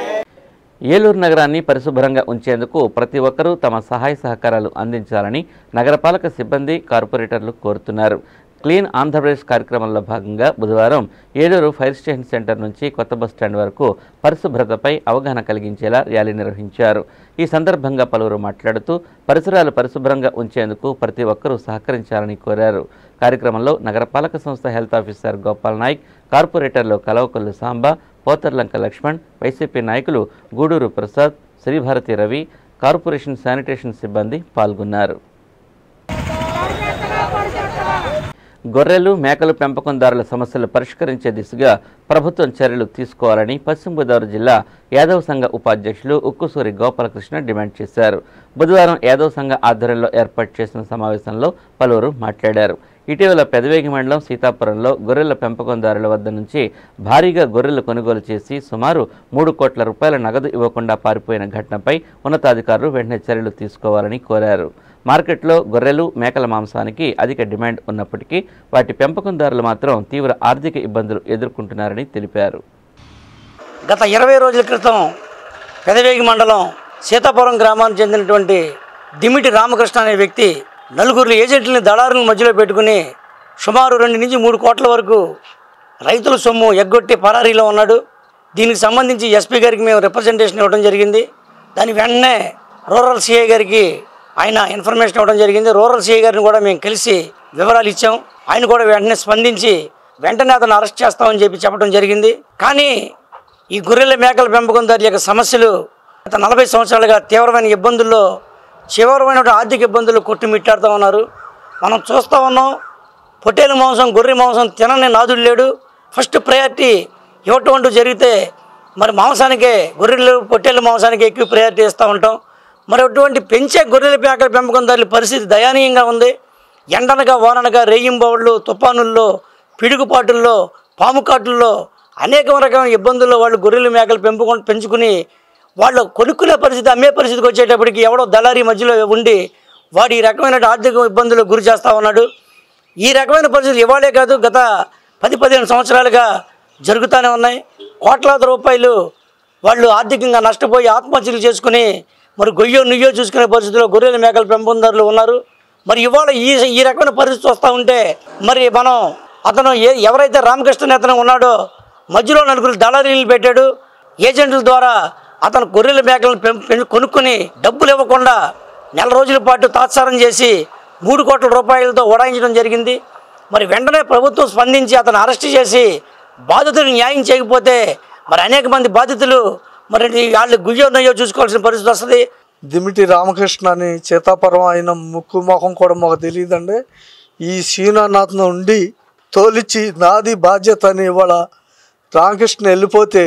ఏలూరు నగరాన్ని పరిశుభ్రంగా ఉంచేందుకు ప్రతి ఒక్కరూ తమ సహాయ సహకారాలు అందించాలని నగరపాలక సిబ్బంది కార్పొరేటర్లు కోరుతున్నారు క్లీన్ ఆంధ్రప్రదేశ్ కార్యక్రమంలో భాగంగా బుధవారం ఏలూరు ఫైర్ స్టేషన్ సెంటర్ నుంచి కొత్త బస్ స్టాండ్ వరకు పరిశుభ్రతపై అవగాహన కలిగించేలా ర్యాలీ నిర్వహించారు ఈ సందర్భంగా పలువురు మాట్లాడుతూ పరిసరాలు పరిశుభ్రంగా ఉంచేందుకు ప్రతి ఒక్కరూ సహకరించాలని కోరారు కార్యక్రమంలో నగరపాలక సంస్థ హెల్త్ ఆఫీసర్ గోపాల్ నాయక్ కార్పొరేటర్లు కలవకొల్లు సాంబా పోతర్లంక లక్ష్మణ్ వైసీపీ నాయకులు గూడూరు ప్రసాద్ శ్రీభారతి రవి కార్పొరేషన్ శానిటేషన్ సిబ్బంది పాల్గొన్నారు గొర్రెలు మేకలు పెంపకందారుల సమస్యలు పరిష్కరించే దిశగా ప్రభుత్వం చర్యలు తీసుకోవాలని పశ్చిమ గోదావరి జిల్లా యాదవ్ సంఘ ఉపాధ్యక్షులు ఉక్కుసూరి గోపాలకృష్ణ డిమాండ్ చేశారు బుధవారం యాదవ్ సంఘ ఆధ్వర్యంలో ఏర్పాటు చేసిన సమావేశంలో పలువురు మాట్లాడారు ఇటీవల పెదవేగి మండలం సీతాపురంలో గొర్రెల పెంపకందారుల వద్ద నుంచి భారీగా గొర్రెలు కొనుగోలు చేసి సుమారు మూడు కోట్ల రూపాయల నగదు ఇవ్వకుండా పారిపోయిన ఘటనపై ఉన్నతాధికారులు వెంటనే చర్యలు తీసుకోవాలని కోరారు మార్కెట్లో గొర్రెలు మేకల మాంసానికి అధిక డిమాండ్ ఉన్నప్పటికీ వాటి పెంపకందారులు మాత్రం తీవ్ర ఆర్థిక ఇబ్బందులు ఎదుర్కొంటున్నారని తెలిపారు గత ఇరవై రోజుల క్రితం పెదవేగి మండలం సీతాపురం గ్రామానికి చెందినటువంటి దిమిటి రామకృష్ణ అనే వ్యక్తి నలుగురు ఏజెంట్లని దళారుల మధ్యలో పెట్టుకుని సుమారు రెండు నుంచి మూడు కోట్ల వరకు రైతుల సొమ్ము ఎగ్గొట్టి పరారీలో ఉన్నాడు దీనికి సంబంధించి ఎస్పీ గారికి మేము రిప్రజెంటేషన్ ఇవ్వడం జరిగింది దాని వెంటనే రూరల్ సిఐ గారికి ఆయన ఇన్ఫర్మేషన్ ఇవ్వడం జరిగింది రూరల్ సిఐ గారిని కూడా మేము కలిసి వివరాలు ఇచ్చాం ఆయన కూడా వెంటనే స్పందించి వెంటనే అతను అరెస్ట్ చేస్తామని చెప్పి చెప్పడం జరిగింది కానీ ఈ గొర్రెల మేకల పెంపకందారుల యొక్క సమస్యలు గత నలభై సంవత్సరాలుగా తీవ్రమైన ఇబ్బందుల్లో తీవ్రమైన ఆర్థిక ఇబ్బందులు కొట్టుమిట్టాడుతూ ఉన్నారు మనం చూస్తూ ఉన్నాం పొట్టేలు మాంసం గొర్రె మాంసం తినని నాదుడు లేడు ఫస్ట్ ప్రయారిటీ ఇవ్వటం అంటూ జరిగితే మరి మాంసానికే గొర్రెలు పొట్టేలు మాంసానికి ఎక్కువ ప్రయారిటీ ఇస్తూ ఉంటాం మరి అటువంటి పెంచే గొర్రెల పేకల పెంపకందారుల పరిస్థితి దయనీయంగా ఉంది ఎండనగా వాననగా రేయింబవళ్ళు తుఫానుల్లో పిడుగుపాటుల్లో పాము కాటుల్లో అనేక రకమైన ఇబ్బందుల్లో వాళ్ళు గొర్రెలు మేకలు పెంపుకు పెంచుకుని వాళ్ళు కొనుక్కునే పరిస్థితి అమ్మే పరిస్థితికి వచ్చేటప్పటికి ఎవడో దళారీ మధ్యలో ఉండి వాడు ఈ రకమైన ఆర్థిక ఇబ్బందులకు గురి చేస్తూ ఉన్నాడు ఈ రకమైన పరిస్థితులు ఇవాళే కాదు గత పది పదిహేను సంవత్సరాలుగా జరుగుతూనే ఉన్నాయి కోట్లాది రూపాయలు వాళ్ళు ఆర్థికంగా నష్టపోయి ఆత్మహత్యలు చేసుకుని మరి గొయ్యో నుయ్యో చూసుకునే పరిస్థితిలో గొర్రెల మేకల పెంపొందారులు ఉన్నారు మరి ఇవాళ ఈ ఈ రకమైన పరిస్థితి వస్తూ ఉంటే మరి మనం అతను ఏ ఎవరైతే రామకృష్ణ అతను ఉన్నాడో మధ్యలో నలుగురు దళారీలు పెట్టాడు ఏజెంట్ల ద్వారా అతను గొర్రెల మేకలను పెం పెం- కొనుక్కొని డబ్బులు ఇవ్వకుండా నెల రోజుల పాటు తాత్సారం చేసి మూడు కోట్ల రూపాయలతో ఓడాయించడం జరిగింది మరి వెంటనే ప్రభుత్వం స్పందించి అతను అరెస్ట్ చేసి బాధితులకు న్యాయం చేయకపోతే మరి అనేక మంది బాధితులు మరి వాళ్ళు గుయ్యో నయ్యో చూసుకోవాల్సిన పరిస్థితి వస్తుంది దిమిటి రామకృష్ణ అని చేతాపురం ఆయన ముక్కు ముఖం కూడా మాకు తెలియదండి ఈ సీనానాథ్ను ఉండి తోలిచ్చి నాది బాధ్యత అని ఇవాళ రామకృష్ణ వెళ్ళిపోతే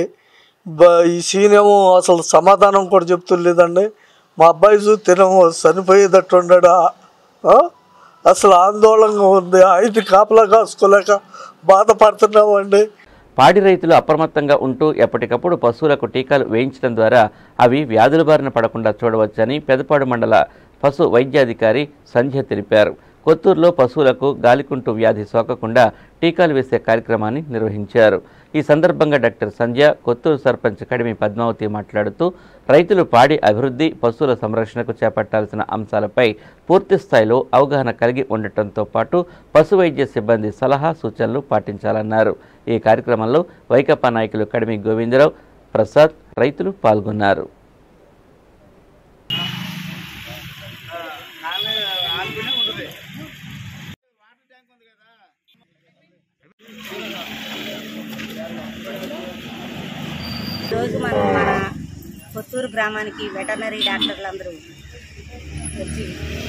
బ- ఈ సీనేమో అసలు సమాధానం కూడా చెప్తులేదండి మా అబ్బాయి చూస్తేనేమో చనిపోయేటట్టు ఉండడా ఆ? అసలు ఆందోళనగా ఉంది ఆయన కాపలా కాసుకోలేక బాధపడుతున్నామండి పాడి రైతులు అప్రమత్తంగా ఉంటూ ఎప్పటికప్పుడు పశువులకు టీకాలు వేయించడం ద్వారా అవి వ్యాధుల బారిన పడకుండా చూడవచ్చని పెదపాడు మండల పశు వైద్యాధికారి సంధ్య తెలిపారు కొత్తూరులో పశువులకు గాలికుంటు వ్యాధి సోకకుండా టీకాలు వేసే కార్యక్రమాన్ని నిర్వహించారు ఈ సందర్భంగా డాక్టర్ సంధ్య కొత్తూరు సర్పంచ్ కడిమి పద్మావతి మాట్లాడుతూ రైతులు పాడి అభివృద్ధి పశువుల సంరక్షణకు చేపట్టాల్సిన అంశాలపై పూర్తి స్థాయిలో అవగాహన కలిగి ఉండటంతో పాటు పశు వైద్య సిబ్బంది సలహా సూచనలు పాటించాలన్నారు ఈ కార్యక్రమంలో వైకపా నాయకులు కడిమి గోవిందరావు ప్రసాద్ రైతులు పాల్గొన్నారు రోజు మనం మన కొత్తూరు గ్రామానికి వెటర్నరీ డాక్టర్లు అందరూ వచ్చి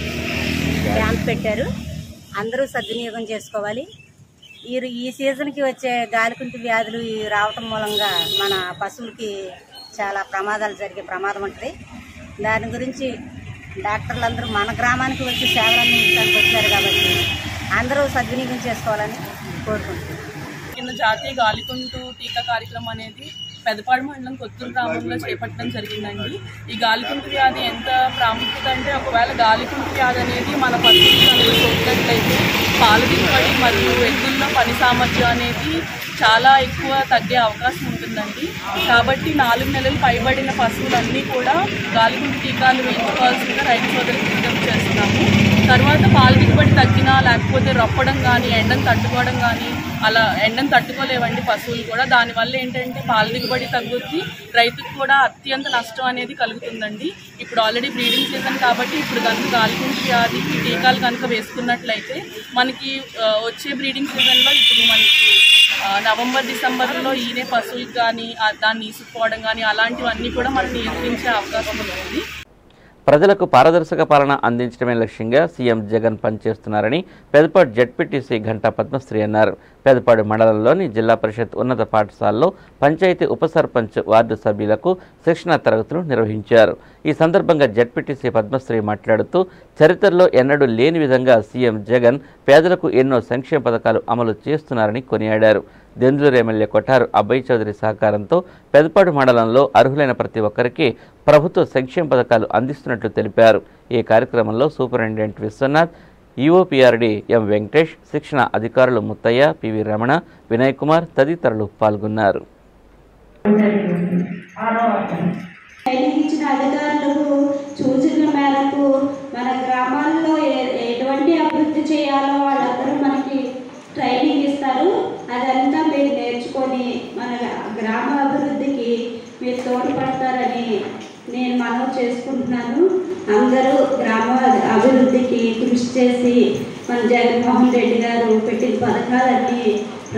క్యాంప్ పెట్టారు అందరూ సద్వినియోగం చేసుకోవాలి ఈ ఈ సీజన్కి వచ్చే గాలికుంటి వ్యాధులు ఈ రావటం మూలంగా మన పశువులకి చాలా ప్రమాదాలు జరిగే ప్రమాదం ఉంటుంది దాని గురించి డాక్టర్లు అందరూ మన గ్రామానికి వచ్చి సేవలు అందించడానికి వచ్చారు కాబట్టి అందరూ సద్వినియోగం చేసుకోవాలని కోరుకుంటున్నాను కింద జాతీయ గాలికుంటు టీకా కార్యక్రమం అనేది పెదపాడు మండలం కొత్తూరు గ్రామంలో చేపట్టడం జరిగిందండి ఈ గాలికుంటు వ్యాధి ఎంత ప్రాముఖ్యత అంటే ఒకవేళ గాలికుంటు వ్యాధి అనేది మన పశువులకు అనేది సోకినట్లయితే పాల దిగుబడి మరియు ఎద్దుల్లో పని సామర్థ్యం అనేది చాలా ఎక్కువ తగ్గే అవకాశం ఉంటుందండి కాబట్టి నాలుగు నెలలు పైబడిన పశువులన్నీ కూడా గాలికుంటు టీకాలు వేయించుకోవాల్సిందిగా రైతు సోదరులకు విజ్ఞప్తి చేస్తున్నాము తర్వాత పాల దిగుబడి తగ్గినా లేకపోతే రొప్పడం కానీ ఎండను తట్టుకోవడం కానీ అలా ఎండను తట్టుకోలేవండి పశువులు కూడా దానివల్ల ఏంటంటే పాల దిగుబడి తగ్గుద్ది రైతుకు కూడా అత్యంత నష్టం అనేది కలుగుతుందండి ఇప్పుడు ఆల్రెడీ బ్రీడింగ్ సీజన్ కాబట్టి ఇప్పుడు కనుక గాలికుంటి వ్యాధికి టీకాలు కనుక వేసుకున్నట్లయితే మనకి ఆ, వచ్చే బ్రీడింగ్ సీజన్లో ఇప్పుడు మనకి ఆ, నవంబర్ డిసెంబర్లో ఈనే పశువులకు కానీ ఆ, దాన్ని ఈసుకుపోవడం కానీ అలాంటివన్నీ కూడా మనం నియంత్రించే అవకాశం ఉంటుంది ప్రజలకు పారదర్శక పాలన అందించడమే లక్ష్యంగా సీఎం జగన్ పనిచేస్తున్నారని పెదపాడు జడ్పీటీసీ ఘంటా పద్మశ్రీ అన్నారు పెదపాడు మండలంలోని జిల్లా పరిషత్ ఉన్నత పాఠశాలలో పంచాయతీ ఉప సర్పంచ్ వార్డు సభ్యులకు శిక్షణా తరగతులు నిర్వహించారు ఈ సందర్భంగా జడ్పీటీసీ పద్మశ్రీ మాట్లాడుతూ చరిత్రలో ఎన్నడూ లేని విధంగా సీఎం జగన్ పేదలకు ఎన్నో సంక్షేమ పథకాలు అమలు చేస్తున్నారని కొనియాడారు దెందులూరు ఎమ్మెల్యే కొఠారు అబ్బాయి చౌదరి సహకారంతో పెదపాడు మండలంలో అర్హులైన ప్రతి ఒక్కరికి ప్రభుత్వ సంక్షేమ పథకాలు అందిస్తున్నట్లు తెలిపారు ఈ కార్యక్రమంలో superintendent Viswanath EOPRD M Venkatesh శిక్షణ అధికారులు ముత్తయ్య పివి రమణ వినయ్ కుమార్ తదితరులు పాల్గొన్నారు ట్రైనింగ్ ఇచ్చిన అధికారులకు సూచనల మేరకు మన గ్రామాల్లో ఏ- ఎటువంటి అభివృద్ధి చేయాలో వాళ్ళందరూ మనకి ట్రైనింగ్ ఇస్తారు అదంతా మీరు నేర్చుకొని మన గ్రామ అభివృద్ధికి మీరు తోడ్పడతారని నేను మనవి చేసుకుంటున్నాను అందరూ గ్రామ అభివృద్ధికి కృషి చేసి మన జగన్మోహన్ రెడ్డి గారు పెట్టిన పథకాలన్నీ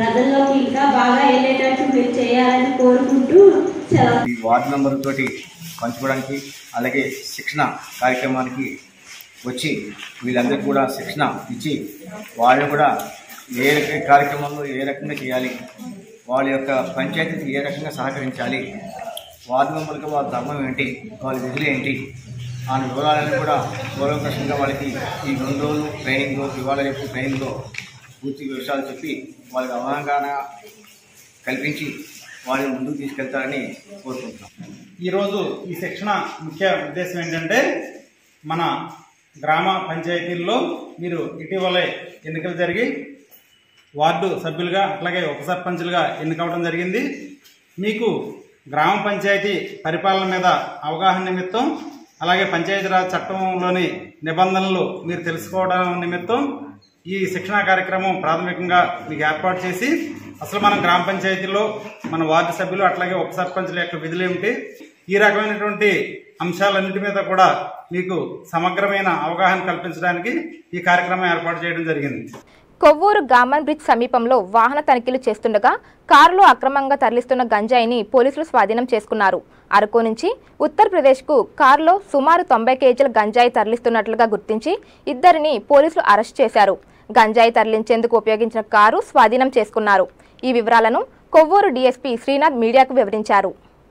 ప్రజల్లోకి ఇంకా బాగా వెళ్ళేటట్టు మీరు చేయాలని కోరుకుంటూ సెలవు ఈ వార్డు నెంబర్ తోటి పంచుకోవడానికి అలాగే శిక్షణ కార్యక్రమానికి వచ్చి వీళ్ళందరికీ కూడా శిక్షణ ఇచ్చి వాళ్ళని కూడా ఏ రక కార్యక్రమంలో ఏ రకంగా చేయాలి వాళ్ళ యొక్క పంచాయతీకి ఏ రకంగా సహకరించాలి వార్డు మెంబర్కి వాళ్ళ ధర్మం ఏంటి వాళ్ళ విధులు ఏంటి ఆ వివరాలను కూడా గౌరవప్రసంగా వాళ్ళకి ఈ రెండు రోజులు ట్రైనింగ్లో ఇవాళ రేపు ట్రైనింగ్లో పూర్తి విషయాలు చెప్పి వాళ్ళకి అవగాహన కల్పించి వాళ్ళని ముందుకు తీసుకెళ్తారని కోరుకుంటున్నాం ఈరోజు ఈ శిక్షణ ముఖ్య ఉద్దేశం ఏంటంటే మన గ్రామ పంచాయతీల్లో మీరు ఇటీవలే ఎన్నికలు జరిగి వార్డు సభ్యులుగా అట్లాగే ఉప సర్పంచులుగా ఎన్నికవడం జరిగింది మీకు గ్రామ పంచాయతీ పరిపాలన మీద అవగాహన నిమిత్తం అలాగే పంచాయతీరాజ్ చట్టంలోని నిబంధనలు మీరు తెలుసుకోవడం నిమిత్తం ఈ శిక్షణా కార్యక్రమం ప్రాథమికంగా మీకు ఏర్పాటు చేసి అసలు మనం గ్రామ పంచాయతీలో మన వార్డు సభ్యులు అట్లాగే ఉప సర్పంచుల యొక్క విధులు ఏమిటి ఈ రకమైనటువంటి అంశాలన్నిటి మీద కూడా మీకు సమగ్రమైన అవగాహన కల్పించడానికి ఈ కార్యక్రమం ఏర్పాటు చేయడం జరిగింది కొవ్వూరు గామన్ బ్రిడ్జ్ సమీపంలో వాహన తనిఖీలు చేస్తుండగా కారులో అక్రమంగా తరలిస్తున్న గంజాయిని పోలీసులు స్వాధీనం చేసుకున్నారు అరకు నుంచి ఉత్తరప్రదేశ్కు కారులో సుమారు తొంభై కేజీల గంజాయి తరలిస్తున్నట్లుగా గుర్తించి ఇద్దరిని పోలీసులు అరెస్ట్ చేశారు గంజాయి తరలించేందుకు ఉపయోగించిన కారు స్వాధీనం చేసుకున్నారు ఈ వివరాలను కొవ్వూరు డీఎస్పీ శ్రీనాథ్ మీడియాకు వివరించారు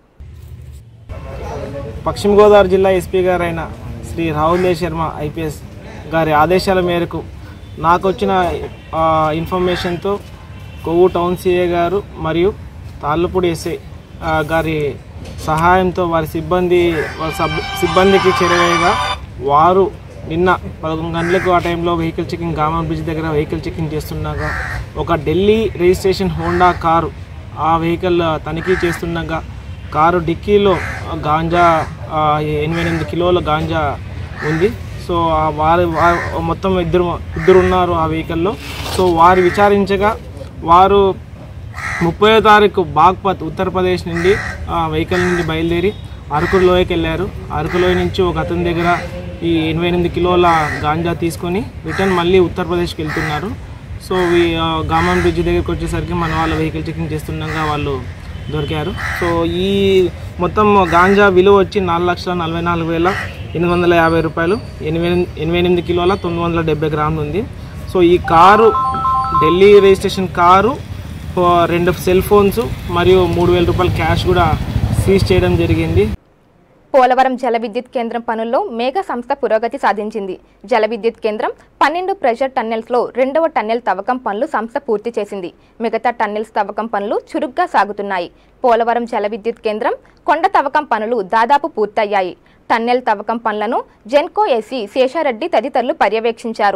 పశ్చిమ గోదావరి జిల్లా ఎస్పీ గారైన శ్రీ రాహుల్ దేవ్ శర్మ ఐపీఎస్ గారి ఆదేశాల మేరకు నాకు వచ్చిన ఆ, ఇన్ఫర్మేషన్తో కొవ్వు టౌన్ సిఏ గారు మరియు తాళ్ళపూడి ఎస్ఐ ఆ, గారి సహాయంతో వారి సిబ్బంది వారి సబ్ సిబ్బందికి చేరవేయగా వారు నిన్న పదకొండు గంటలకు ఆ టైంలో వెహికల్ చెకింగ్ గామన్ బ్రిడ్జ్ దగ్గర వెహికల్ చెకింగ్ చేస్తుండగా ఒక ఢిల్లీ రిజిస్ట్రేషన్ హోండా కారు ఆ వెహికల్ తనిఖీ చేస్తుండగా కారు డిక్కీలో గాంజా ఆ, ఎనభై ఎనిమిది కిలోల గాంజా ఉంది సో ఆ వారి వా- మొత్తం ఇద్దరు ఇద్దరు ఉన్నారు ఆ వెహికల్లో సో వారు విచారించగా వారు ముప్పై తారీఖు బాగ్పత్ ఉత్తరప్రదేశ్ నుండి ఆ వెహికల్ నుండి బయలుదేరి అరకు లోయకి వెళ్ళారు అరకు లోయ నుంచి ఒక అతని దగ్గర ఈ ఎనభై ఎనిమిది కిలోల గాంజా తీసుకొని రిటర్న్ మళ్ళీ ఉత్తరప్రదేశ్కి వెళ్తున్నారు సో ఈ ఆ, గామన్ బ్రిడ్జ్ దగ్గరికి వచ్చేసరికి మన వాళ్ళ వెహికల్ చెకింగ్ చేస్తుండగా వాళ్ళు దొరికారు సో ఈ మొత్తం గాంజా విలువ వచ్చి నాలుగు లక్షల నలభై నాలుగు వేల ఎనిమిది వందల యాభై రూపాయలు ఎనిమిది ఎనభై ఎనిమిది కిలోల తొమ్మిది వందల డెబ్బై గ్రాములు ఉంది సో ఈ కారు ఢిల్లీ రిజిస్ట్రేషన్ కారు ఓ రెండు సెల్ ఫోన్స్ మరియు మూడు వేల రూపాయల క్యాష్ కూడా సీజ్ చేయడం జరిగింది పోలవరం జల విద్యుత్ కేంద్రం పనుల్లో మేఘ సంస్థ పురోగతి సాధించింది జల విద్యుత్ కేంద్రం పన్నెండు ప్రెషర్ టన్నెల్స్లో రెండవ టన్నెల్ తవ్వకం పనులు సంస్థ పూర్తి చేసింది మిగతా టన్నెల్స్ తవ్వకం పనులు చురుగ్గా సాగుతున్నాయి పోలవరం జల విద్యుత్ కేంద్రం కొండ తవ్వకం పనులు దాదాపు పూర్తయ్యాయి టన్నెల్ తవ్వకం పనులను జెన్కో ఎస్సీ శేషారెడ్డి తదితరులు పర్యవేక్షించారు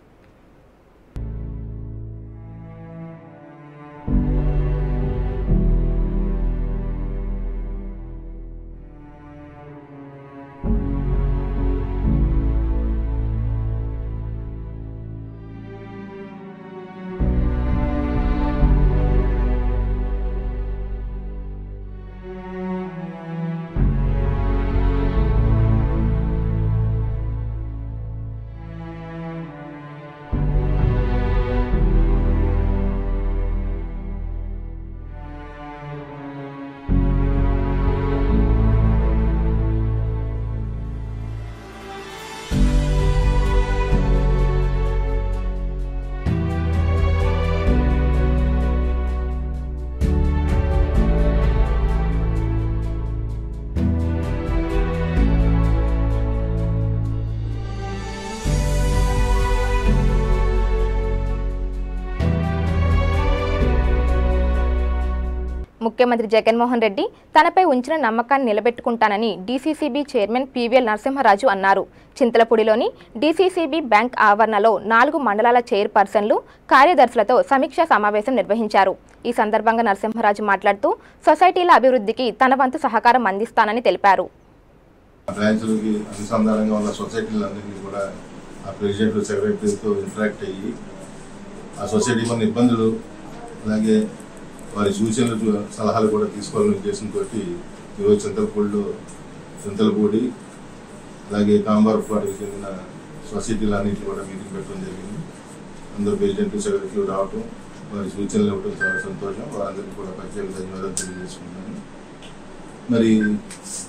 ముఖ్యమంత్రి జగన్మోహన్ రెడ్డి తనపై ఉంచిన నమ్మకాన్ని నిలబెట్టుకుంటానని డీసీసీబీ చైర్మన్ పీవీఎల్ నరసింహరాజు అన్నారు చింతలపూడిలోని డీసీసీబీ బ్యాంక్ ఆవరణలో నాలుగు మండలాల చైర్పర్సన్లు కార్యదర్శులతో సమీక్షా సమావేశం నిర్వహించారు ఈ సందర్భంగా నరసింహరాజు మాట్లాడుతూ సొసైటీల అభివృద్ధికి తన వంతు సహకారం అందిస్తానని తెలిపారు బ్రాంచ్లకి అనుసంధానంగా ఉన్న సొసైటీలందరికీ కూడా ఆ ప్రెసిడెంట్ సెక్రటరీతో ఇంటరాక్ట్ అయ్యి ఆ సొసైటీ మన ఇబ్బందులు అలాగే వారి సూచనలు చూ- సలహాలు కూడా తీసుకోవాలనే ఉద్దేశంతో ఈరోజు చింతలపూడిలో చింతలపూడి అలాగే కాంబారపాటికి చెందిన సొసైటీలన్నింటినీ కూడా మీటింగ్ పెట్టడం జరిగింది అందరూ ప్రెసిడెంట్ సెక్రటరీలు రావటం వారి సూచనలు ఇవ్వడం చాలా సంతోషం వారందరికీ కూడా ప్రత్యేక ధన్యవాదాలు తెలియజేసుకుంటున్నాను మరి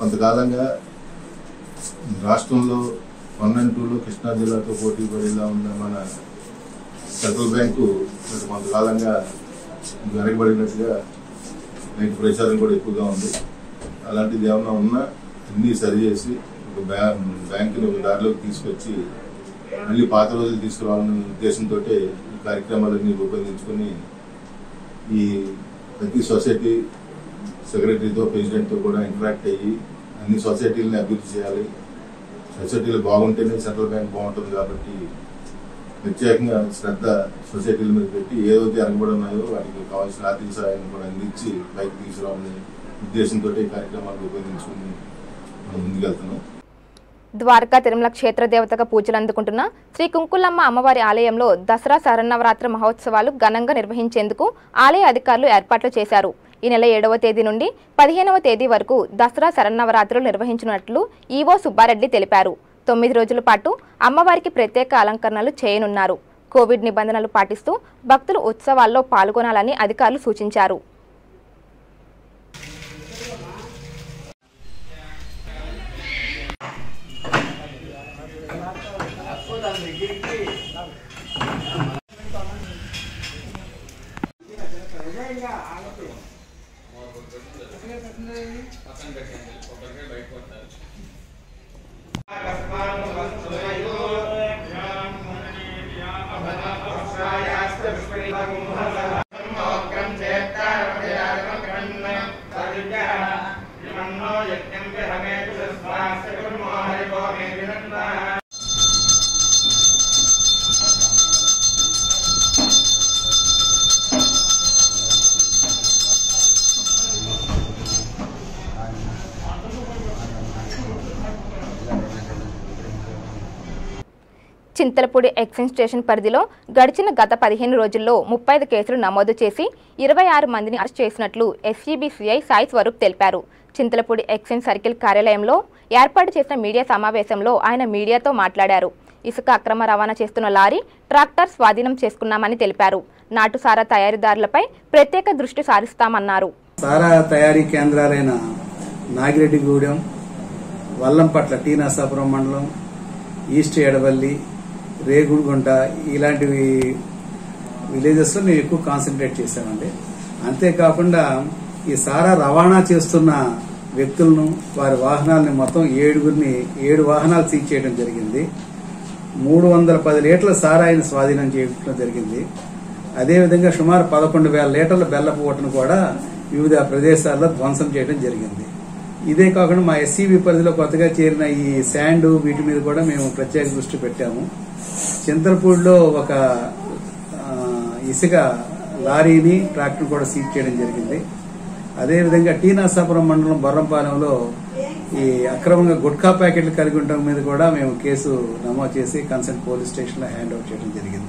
కొంతకాలంగా రాష్ట్రంలో వన్ అండ్ టూలో కృష్ణా జిల్లాతో పోటీ పడేలా ఉన్న మన సెంట్రల్ బ్యాంకు గత కొంతకాలంగా వెనకబడినట్టుగా నేటి ప్రచారం కూడా ఎక్కువగా ఉంది అలాంటిది ఏమైనా ఉన్నా అన్నీ సరిచేసి ఒక బ్యా బ్యాంకుని ఒక దారిలోకి తీసుకొచ్చి మళ్ళీ పాత రోజులు తీసుకురావాలనే ఉద్దేశంతో ఈ కార్యక్రమాలన్నీ రూపొందించుకొని ఈ ప్రతి సొసైటీ సెక్రటరీతో ప్రెసిడెంట్తో కూడా ఇంటరాక్ట్ అయ్యి అన్ని సొసైటీలని అభివృద్ధి చేయాలి సొసైటీలు బాగుంటేనే సెంట్రల్ బ్యాంక్ బాగుంటుంది కాబట్టి ప్రత్యేకంగా శ్రద్ధ సొసైటీల మీద పెట్టి ఏదైతే వెనకబడి ఉన్నాయో వాటికి కావాల్సిన ఆర్థిక సహాయాన్ని కూడా అందించి పైకి తీసుకురావాలనే ఉద్దేశంతో ఈ కార్యక్రమాలు రూపొందించుకుని మనం ముందుకెళ్తున్నాం ద్వారకా తిరుమల క్షేత్ర దేవతగా పూజలు అందుకుంటున్న శ్రీ కుంకులమ్మ అమ్మవారి ఆలయంలో దసరా శరన్నవరాత్రి మహోత్సవాలు ఘనంగా నిర్వహించేందుకు ఆలయ అధికారులు ఏర్పాట్లు చేశారు ఈ నెల ఏడవ తేదీ నుండి పదిహేనవ తేదీ వరకు దసరా శరన్నవరాత్రులు నిర్వహించినట్లు ఈవో సుబ్బారెడ్డి తెలిపారు తొమ్మిది రోజుల పాటు అమ్మవారికి ప్రత్యేక అలంకరణలు చేయనున్నారు కోవిడ్ నిబంధనలు పాటిస్తూ భక్తులు ఉత్సవాల్లో పాల్గొనాలని అధికారులు సూచించారు చింతలపూడి ఎక్సైజ్ స్టేషన్ పరిధిలో గడిచిన గత పదిహేను రోజుల్లో ముప్పై ఐదు కేసులు నమోదు చేసి ఇరవై ఆరు మందిని అరెస్ట్ చేసినట్లు ఎస్సీబీసీఐ సాయి స్వరూప్ తెలిపారు చింతలపూడి ఎక్సైజ్ సర్కిల్ కార్యాలయంలో ఏర్పాటు చేసిన మీడియా సమావేశంలో ఆయన మీడియాతో మాట్లాడారు ఇసుక అక్రమ రవాణా చేస్తున్న లారీ ట్రాక్టర్ స్వాధీనం చేసుకున్నామని తెలిపారు నాటుసారా తయారీదారులపై ప్రత్యేక దృష్టి సారిస్తామన్నారు సారా తయారీ కేంద్రాలైన నాగిరెడ్డిగూడెం వల్లంపట్ల టీ నరసాపురం మండలం ఈస్ట్ ఎడవల్లి రేగుడిగుంట ఇలాంటివి విలేజెస్లో మేము ఎక్కువ కాన్సన్ట్రేట్ చేశామండి అంతేకాకుండా ఈ సారా రవాణా చేస్తున్న వ్యక్తులను వారి వాహనాలని మొత్తం ఏడుగురిని ఏడు వాహనాలు సీజ్ చేయడం జరిగింది మూడు వందల పది లీటర్ల సారాయిని స్వాధీనం చేయడం జరిగింది అదేవిధంగా సుమారు పదకొండు వేల లీటర్ల బెల్లపు ఓటును కూడా వివిధ ప్రదేశాల్లో ధ్వంసం చేయడం జరిగింది ఇదే కాకుండా మా ఎస్సీబీ పరిధిలో కొత్తగా చేరిన ఈ శాండ్ వీటి మీద కూడా మేము ప్రత్యేక దృష్టి పెట్టాము చింతలపూడిలో ఒక ఆ, ఇసుక లారీని ట్రాక్టర్ కూడా సీజ్ చేయడం జరిగింది అదేవిధంగా టీ నరసాపురం మండలం బొర్రంపాలెంలో ఈ అక్రమంగా గుట్కా ప్యాకెట్లు కలిగి ఉండడం మీద కూడా మేము కేసు నమోదు చేసి కన్సర్న్ పోలీస్ స్టేషన్లో హ్యాండ్ ఓవర్ చేయడం జరిగింది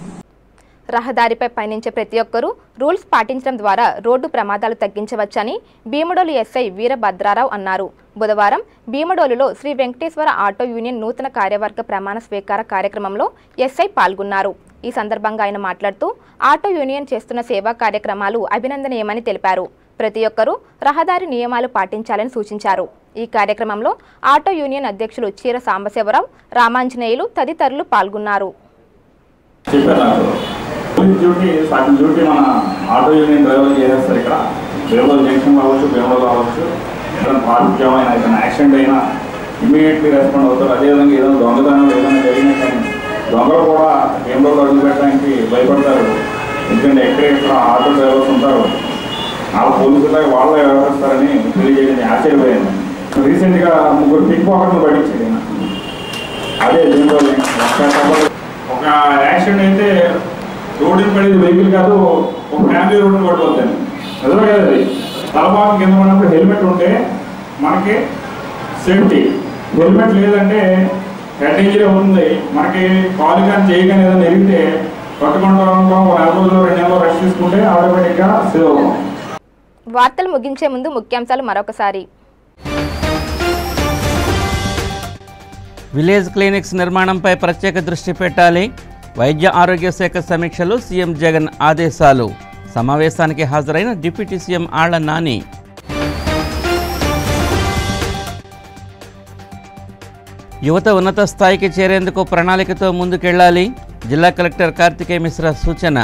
రహదారిపై పయనించే ప్రతి ఒక్కరూ రూల్స్ పాటించడం ద్వారా రోడ్డు ప్రమాదాలు తగ్గించవచ్చని భీమడోలు ఎస్ఐ వీరభద్రారావు అన్నారు బుధవారం భీమడోలులో శ్రీ వెంకటేశ్వర ఆటో యూనియన్ నూతన కార్యవర్గ ప్రమాణ స్వీకార కార్యక్రమంలో ఎస్ఐ పాల్గొన్నారు ఈ సందర్భంగా ఆయన మాట్లాడుతూ ఆటో యూనియన్ చేస్తున్న సేవా కార్యక్రమాలు అభినందనీయమని తెలిపారు ప్రతి ఒక్కరూ రహదారి నియమాలు పాటించాలని సూచించారు ఈ కార్యక్రమంలో ఆటో యూనియన్ అధ్యక్షులు చీర సాంబశివరావు రామాంజనేయులు తదితరులు పాల్గొన్నారు చెప్పారు నాకు పోలీస్ డ్యూటీ సగం డ్యూటీ మన ఆటో యూనియన్ డ్రైవర్లు చేసేస్తారు ఇక్కడ బేమలో జంక్షన్ కావచ్చు బేమలో కావచ్చు ఏదైనా ట్రాఫిక్ జామ్ అయినా ఏదైనా యాక్సిడెంట్ అయినా ఇమీడియట్లీ రెస్పాండ్ అవుతారు అదేవిధంగా ఏదైనా దొంగతనం ఏదైనా జరిగినా కానీ దొంగలు కూడా బేమలో అడుగు పెట్టడానికి భయపడతారు ఎందుకంటే ఎక్కడెక్కడ ఆటో డ్రైవర్స్ ఉంటారు ఆ పోలీసులకు వాళ్ళే వ్యవహరిస్తారని తెలియజేయడం ఆశ్చర్యపోయాను రీసెంట్గా ముగ్గురు పిక్ పాకెట్ను పట్టించింది అదే దీంట్లో ఒక యాక్సిడెంట్ అయితే రోడ్డుని పడేది వెహికల్ కాదు ఒక ఫ్యామిలీ రోడ్డుని పడిపోతాను నిజమే కదా అది తలభాగం కింద ఉన్నప్పుడు హెల్మెట్ ఉంటే మనకి సేఫ్టీ హెల్మెట్ లేదంటే హెడ్ ఇంజరీ అవుతుంది మనకి కాలు కానీ చేయి కానీ ఏదైనా ఎరిగితే పట్టుకుంటూ ఉంటాం ఒక నెల రోజులు రెండు నెలలు రెస్ట్ తీసుకుంటే ఆటోమేటిక్గా సేవ్ అవుతాం వార్తలు ముగించే ముందు ముఖ్యాంశాలు మరొకసారి విలేజ్ క్లినిక్స్ నిర్మాణంపై ప్రత్యేక దృష్టి పెట్టాలి వైద్య ఆరోగ్య శాఖ సమీక్షలు సీఎం జగన్ ఆదేశాలు సమావేశానికి హాజరైన డిప్యూటీ సీఎం ఆళ్ల నాని యువత ఉన్నత స్థాయికి చేరేందుకు ప్రణాళికతో ముందుకెళ్లాలి జిల్లా కలెక్టర్ కార్తికేయ మిశ్రా సూచన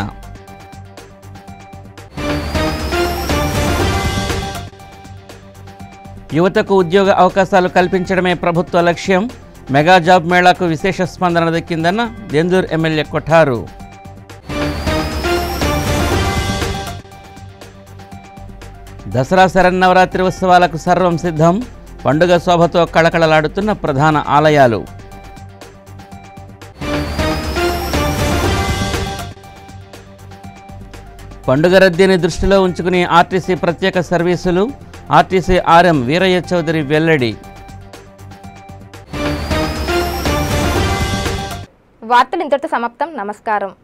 యువతకు ఉద్యోగ అవకాశాలు కల్పించడమే ప్రభుత్వ లక్ష్యం మెగా జాబ్ మేళాకు విశేష స్పందన దక్కిందన్న దెందూర్ ఎమ్మెల్యే కొఠారు దసరా శరన్నవరాత్రి ఉత్సవాలకు సర్వం సిద్ధం పండుగ శోభతో కళకళలాడుతున్న ప్రధాన ఆలయాలు పండుగ రద్దీని దృష్టిలో ఉంచుకుని ఆర్టీసీ ప్రత్యేక సర్వీసులు ఆర్టీసీ ఆర్ఎం వీరయ్య చౌదరి వెల్లడి వార్తలు ఇంతటితో సమాప్తం నమస్కారం